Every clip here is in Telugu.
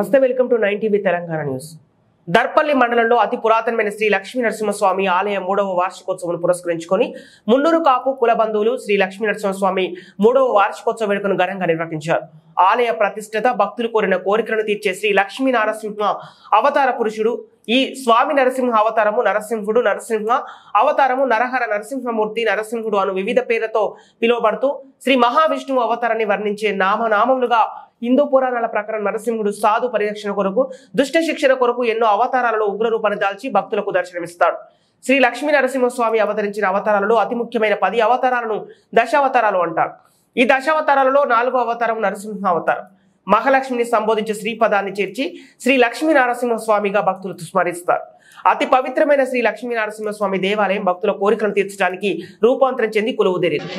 నమస్తే welcome to nine TV Telangana news Darpalli మండలంలో అతి పురాతనమైన శ్రీ లక్ష్మీ నరసింహస్వామి ఆలయ మూడవ వార్షికోత్సవం పురస్కరించుకొని మున్నూరు కాపు కుల బంధువులు శ్రీ లక్ష్మీ నరసింహస్వామి మూడవ వార్షికోత్సవ వేడుకను ఘనంగా నిర్వహించారు ఆలయ ప్రతిష్టత భక్తులు కోరిన కోరికలను తీర్చే శ్రీ లక్ష్మీ నరసింహ అవతార పురుషుడు ఈ స్వామి నరసింహ అవతారము నరసింహుడు నరసింహ అవతారము నరహర నరసింహమూర్తి నరసింహుడు అను వివిధ పేర్లతో పిలువబడుతూ శ్రీ మహావిష్ణువు అవతారాన్ని వర్ణించే నామనామములుగా హిందూ పురాణాల ప్రకారం నరసింహుడు సాధు పరిరక్షణ కొరకు దుష్ట శిక్షణ కొరకు ఎన్నో అవతారాలలో ఉగ్ర రూపాన్ని దాల్చి భక్తులకు దర్శనమిస్తాడు శ్రీ లక్ష్మీ నరసింహస్వామి అవతరించిన అవతారాలలో అతి ముఖ్యమైన పది అవతారాలను దశావతారాలు అంటారు ఈ దశావతారాలలో నాలుగో అవతారం నరసింహ అవతారం మహాలక్ష్మిని సంబోధించే శ్రీపదాన్ని చేర్చి శ్రీ లక్ష్మీ నరసింహస్వామిగా భక్తులు స్మరిస్తారు అతి పవిత్రమైన శ్రీ లక్ష్మీ నరసింహస్వామి దేవాలయం భక్తుల కోరికలను తీర్చడానికి రూపాంతరం చెంది కొలువుదేరింది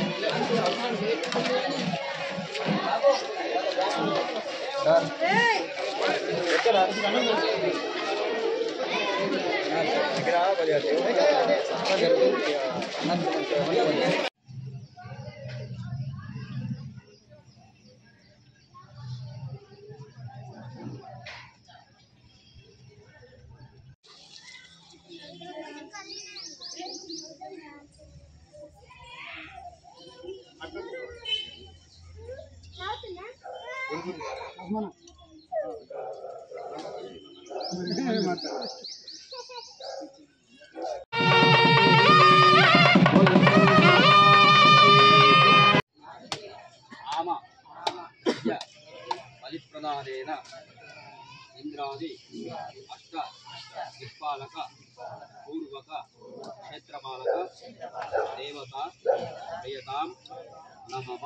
ఆమ విద్య బలిప్రదానేన ఇంద్రాది అష్ట దిక్పాలక పూర్వక క్షేత్రపాలక దేవత ప్రియతాం నమమ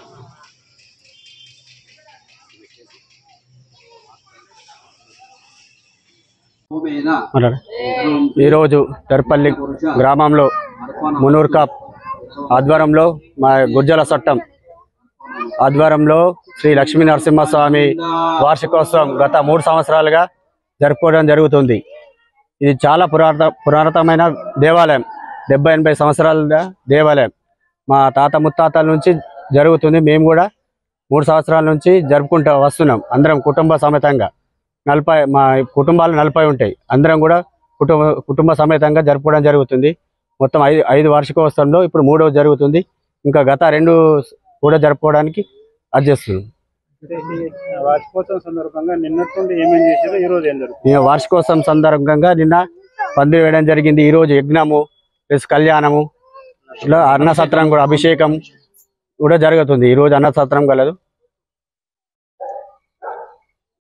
హోమేన ఈరోజు దర్పల్లి గ్రామంలో మునూర్ కాప్ ఆధ్వర్యంలో మా గుజ్జల చట్టం ఆధ్వర్యంలో శ్రీ లక్ష్మీ నరసింహస్వామి వార్షికోత్సవం గత మూడు సంవత్సరాలుగా జరుపుకోవడం జరుగుతుంది ఇది చాలా పురాత పురాతనమైన దేవాలయం డెబ్బై ఎనభై సంవత్సరాల దేవాలయం మా తాత ముత్తాతల నుంచి జరుగుతుంది మేము కూడా మూడు సంవత్సరాల నుంచి జరుపుకుంటూ వస్తున్నాం అందరం కుటుంబ సమేతంగా నలభై మా కుటుంబాలు నలభై ఉంటాయి అందరం కూడా కుటుంబ కుటుంబ సమేతంగా జరుపుకోవడం జరుగుతుంది మొత్తం ఐదు ఐదు వార్షికోత్సవంలో ఇప్పుడు మూడవ జరుగుతుంది ఇంకా గత రెండు కూడా జరుపుకోవడానికి అది చేస్తున్నాం అంటే ఈ వార్షికోత్సవం సందర్భంగా నిన్నటి నుండి ఏమేం చేశారో ఈ రోజు ఏం జరుగుతుంది ఈ వార్షికోత్సవం సందర్భంగా నిన్న పందిరి వేయడం జరిగింది ఈ రోజు యజ్ఞము ప్లస్ కళ్యాణము ఇట్లా అన్నసత్రం కూడా అభిషేకం కూడా జరుగుతుంది ఈ రోజు అన్నసత్రం కలదు